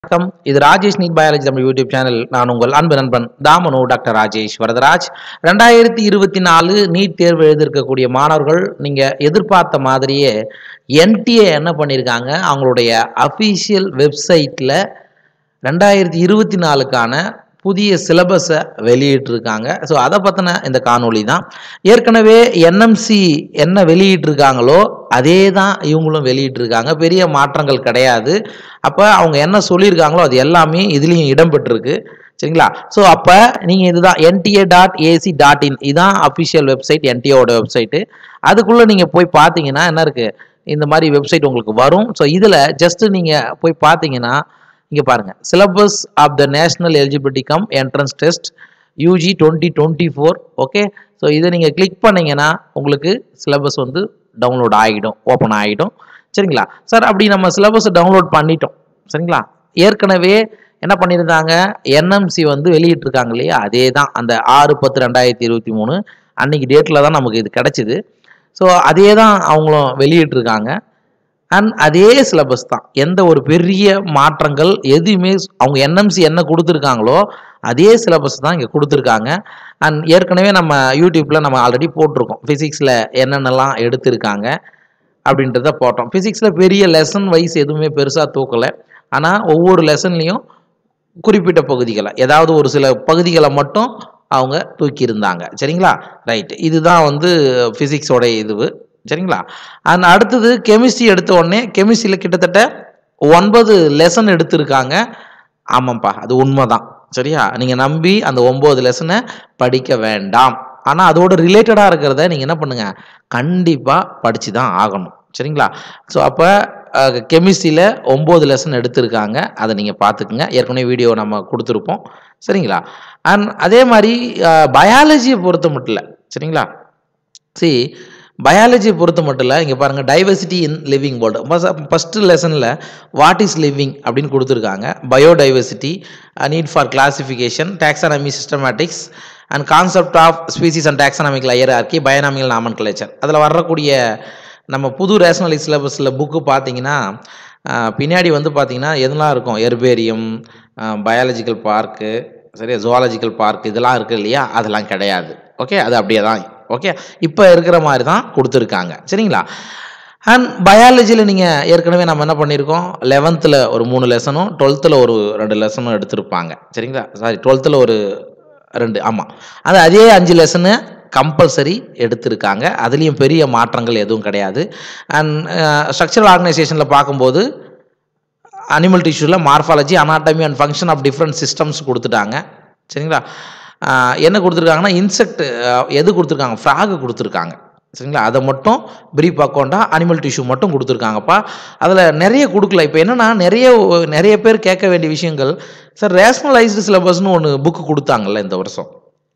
வணக்கம் இது Rajesh NEET biology Tamil YouTube channel நான் உங்கள் அன்பு நண்பன் தாமனு டாக்டர் ராஜேஷ் வரதராஜ் ரெண்டாயிரத்தி இருபத்தி நாலு நீட் தேர்வு எழுதியிருக்கக்கூடிய மாணவர்கள் நீங்கள் எதிர்பார்த்த மாதிரியே என்டிஏ என்ன பண்ணியிருக்காங்க அவங்களுடைய அஃபீஷியல் வெப்சைட்டில் ரெண்டாயிரத்தி இருபத்தி நாலுக்கான புதிய சிலபஸை வெளியிட்டிருக்காங்க ஸோ அதை பற்றின இந்த காணொளி தான் ஏற்கனவே என்எம்சி என்ன வெளியிட்டிருக்காங்களோ அதே தான் இவங்களும் வெளியிட்டிருக்காங்க பெரிய மாற்றங்கள் கிடையாது அப்போ அவங்க என்ன சொல்லியிருக்காங்களோ அது எல்லாமே இதுலேயும் இடம்பெற்றிருக்கு சரிங்களா ஸோ அப்போ நீங்கள் இதுதான் NTA dot AC dot in இதுதான் அஃபிஷியல் வெப்சைட் என்டிஏவோட வெப்சைட்டு அதுக்குள்ளே நீங்கள் போய் பார்த்தீங்கன்னா என்ன இருக்குது இந்த மாதிரி வெப்சைட் உங்களுக்கு வரும் ஸோ இதில் ஜஸ்ட்டு நீங்கள் போய் பார்த்தீங்கன்னா இங்கே பாருங்கள் syllabus of the national eligibility cum entrance test UG twenty twenty four okay so இதை நீங்கள் கிளிக் பண்ணீங்கன்னா உங்களுக்கு சிலபஸ் வந்து டவுன்லோட் ஆகிடும் ஓப்பன் ஆகிடும் சரிங்களா சார் அப்படி நம்ம சிலபஸை டவுன்லோட் பண்ணிட்டோம் சரிங்களா ஏற்கனவே என்ன பண்ணியிருந்தாங்க என்எம்சி வந்து வெளியிட்டிருக்காங்க இல்லையா அதே தான் அந்த ஆறு பத்து ரெண்டாயிரத்தி இருபத்தி மூணு அன்னைக்கு டேட்டில் தான் நமக்கு இது கிடச்சிது ஸோ அதே தான் அவங்களும் வெளியிட்டிருக்காங்க அண்ட் அதே சிலபஸ் தான் எந்த ஒரு பெரிய மாற்றங்கள் எதுவுமே அவங்க என்எம்சி என்ன கொடுத்துருக்காங்களோ அதே சிலபஸ் தான் இங்கே கொடுத்துருக்காங்க அண்ட் ஏற்கனவே நம்ம யூடியூப்பில் நம்ம ஆல்ரெடி போட்டிருக்கோம் ஃபிசிக்ஸில் என்னென்னலாம் எடுத்திருக்காங்க அப்படின்றத போட்டோம் ஃபிசிக்ஸில் பெரிய லெசன் வைஸ் எதுவுமே பெருசாக தூக்கலை ஆனால் ஒவ்வொரு லெசன்லேயும் குறிப்பிட்ட பகுதிகளை ஏதாவது ஒரு சில பகுதிகளை மட்டும் அவங்க தூக்கியிருந்தாங்க சரிங்களா ரைட் இதுதான் வந்து ஃபிசிக்ஸோட இதுவு சரிங்களா அண்ட் அடுத்தது கெமிஸ்ட்ரி எடுத்த உடனே கெமிஸ்ட்ரியில் கிட்டத்தட்ட ஒன்பது லெசன் எடுத்திருக்காங்க ஆமாம்ப்பா அது உண்மைதான் சரியா நீங்கள் நம்பி அந்த ஒம்பது லெசனை படிக்க வேண்டாம் ஆனால் அதோட ரிலேட்டடாக இருக்கிறத நீங்கள் என்ன பண்ணுங்கள் கண்டிப்பாக படித்து தான் ஆகணும் சரிங்களா ஸோ அப்போ கெமிஸ்ட்ரியில் ஒம்பது லெசன் எடுத்திருக்காங்க அதை நீங்கள் பார்த்துக்குங்க ஏற்கனவே வீடியோ நம்ம கொடுத்துருப்போம் சரிங்களா அண்ட் அதே மாதிரி பயாலஜியை பொறுத்த மட்டும் இல்லை சரிங்களா சி பயாலஜியை பொறுத்த மட்டும் இல்லை இங்கே பாருங்கள் diversity in living world first லெசனில் வாட் இஸ் லிவிங் அப்படின்னு கொடுத்துருக்காங்க biodiversity need for classification taxonomy systematics and concept of species and taxonomical hierarchy binomial nomenclature அதில் வரக்கூடிய நம்ம புது ரேஷனலி சிலபஸில் புக்கு பார்த்தீங்கன்னா பின்னாடி வந்து பார்த்தீங்கன்னா எதெல்லாம் இருக்கும் எர்பேரியம் பயாலஜிக்கல் பார்க்கு சரியா ஜுவாலஜிக்கல் பார்க் இதெல்லாம் இருக்குது இல்லையா அதெல்லாம் கிடையாது ஓகே அது அப்படியே தான் ஓகே இப்போ இருக்கிற மாதிரி தான் கொடுத்துருக்காங்க சரிங்களா அண்ட் பயாலஜியில் நீங்கள் ஏற்கனவே நம்ம என்ன பண்ணியிருக்கோம் லெவன்த்தில் ஒரு மூணு லெசனும் டுவெல்த்தில் ஒரு ரெண்டு லெசனும் எடுத்திருப்பாங்க சரிங்களா சாரி டுவெல்த்தில் ஒரு ரெண்டு ஆமாம் அது அதே அஞ்சு லெசனு கம்பல்சரி எடுத்திருக்காங்க அதுலேயும் பெரிய மாற்றங்கள் எதுவும் கிடையாது அண்ட் ஸ்ட்ரக்சரல் ஆர்கனைசேஷனில் பார்க்கும்போது அனிமல் டிஷ்யூவில் morphology anatomy and function of different systems கொடுத்துட்டாங்க சரிங்களா என்ன கொடுத்துருக்காங்கன்னா இன்செக்ட் எது கொடுத்துருக்காங்க ஃப்ராகு கொடுத்துருக்காங்க சரிங்களா அதை மட்டும் பிரீப் அக்கௌண்ட்டா அனிமல் டிஷ்யூ மட்டும் கொடுத்துருக்காங்கப்பா அதில் நிறைய கொடுக்கல இப்போ என்னென்னா நிறைய நிறைய பேர் கேட்க வேண்டிய விஷயங்கள் சார் ரேஷனலைஸ்டு சிலபஸ்னு ஒன்று புக்கு கொடுத்தாங்கல்ல இந்த வருஷம்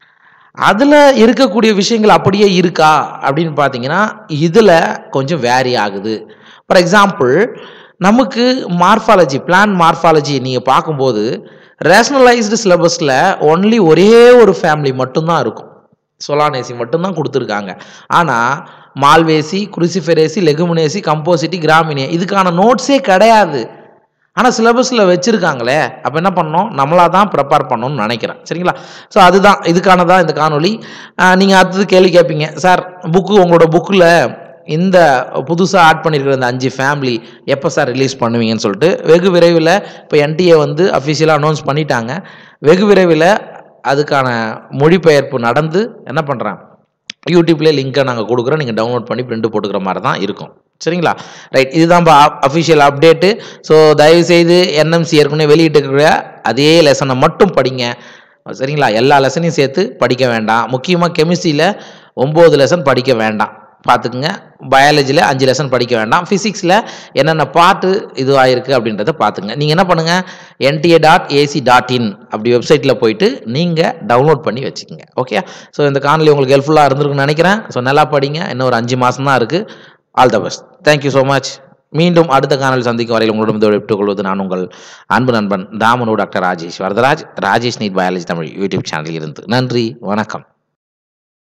அதில் இருக்கக்கூடிய விஷயங்கள் அப்படியே இருக்கா அப்படின்னு பார்த்தீங்கன்னா இதில் கொஞ்சம் வேரி ஆகுது ஃபார் எக்ஸாம்பிள் நமக்கு மார்ஃபாலஜி பிளான் மார்ஃபாலஜி நீங்கள் பார்க்கும்போது ரேஷனலைஸ்டு சிலபஸில் ஒன்லி ஒரே ஒரு ஃபேமிலி மட்டும்தான் இருக்கும் சொலானேசி மட்டும்தான் கொடுத்துருக்காங்க ஆனால் மால்வேசி குருசிஃபெரேசி லெகுமினேசி கம்போசிட்டி கிராமினே இதுக்கான நோட்ஸே கிடையாது ஆனால் சிலபஸில் வச்சுருக்காங்களே அப்போ என்ன பண்ணோம் நம்மளாக தான் ப்ரிப்பேர் பண்ணணும்னு நினைக்கிறேன் சரிங்களா ஸோ அதுதான் இதுக்கானதான் இந்த காணொலி நீங்கள் அடுத்தது கேள்வி கேட்பீங்க சார் புக்கு உங்களோட புக்கில் இந்த புதுசாக ஆட் பண்ணியிருக்கிற இந்த அஞ்சு ஃபேமிலி எப்போ சார் ரிலீஸ் பண்ணுவீங்கன்னு சொல்லிட்டு வெகு விரைவில் இப்போ என்டிஏ வந்து அஃபிஷியலாக அனௌன்ஸ் பண்ணிட்டாங்க வெகு விரைவில் அதுக்கான மொழிபெயர்ப்பு நடந்து என்ன பண்ணுறேன் யூடியூப்லேயே லிங்க்கை நாங்கள் கொடுக்குறோம் நீங்கள் டவுன்லோட் பண்ணி பிரிண்ட் போட்டுக்கிற மாதிரி தான் இருக்கும் சரிங்களா ரைட் இதுதான் அஃபிஷியல் அப்டேட்டு ஸோ தயவுசெய்து என்எம்சி ஏற்கனவே வெளியிட்டிருக்கிற அதே லெசனை மட்டும் படிங்க சரிங்களா எல்லா லெசனையும் சேர்த்து படிக்க வேண்டாம் முக்கியமாக கெமிஸ்ட்ரியில் ஒம்பது லெசன் படிக்க வேண்டாம் பார்த்துக்குங்க பயாலஜியில் அஞ்சு லெசன் படிக்க வேண்டாம் ஃபிசிக்ஸில் என்னென்ன பாட்டு இதுவாக இருக்குது அப்படின்றத பார்த்துங்க நீங்கள் என்ன பண்ணுங்கள் NTA dot AC dot in அப்படி வெப்சைட்டில் போயிட்டு நீங்கள் டவுன்லோட் பண்ணி வச்சுக்கோங்க ஓகே ஸோ இந்த காணொலி உங்களுக்கு ஹெல்ப்ஃபுல்லாக இருந்திருக்குன்னு நினைக்கிறேன் ஸோ நல்லா படிங்க இன்னும் ஒரு அஞ்சு மாதம் தான் இருக்குது all the best thank you so much மீண்டும் அடுத்த காணொலி சந்திக்கும் வரையில் உங்களிடம் விட்டுக் கொள்வது நான் உங்கள் அன்பு நண்பன் தாமனு doctor Rajesh Varadaraj Rajesh NEET biology Tamil YouTube சேனலில் இருந்து நன்றி வணக்கம்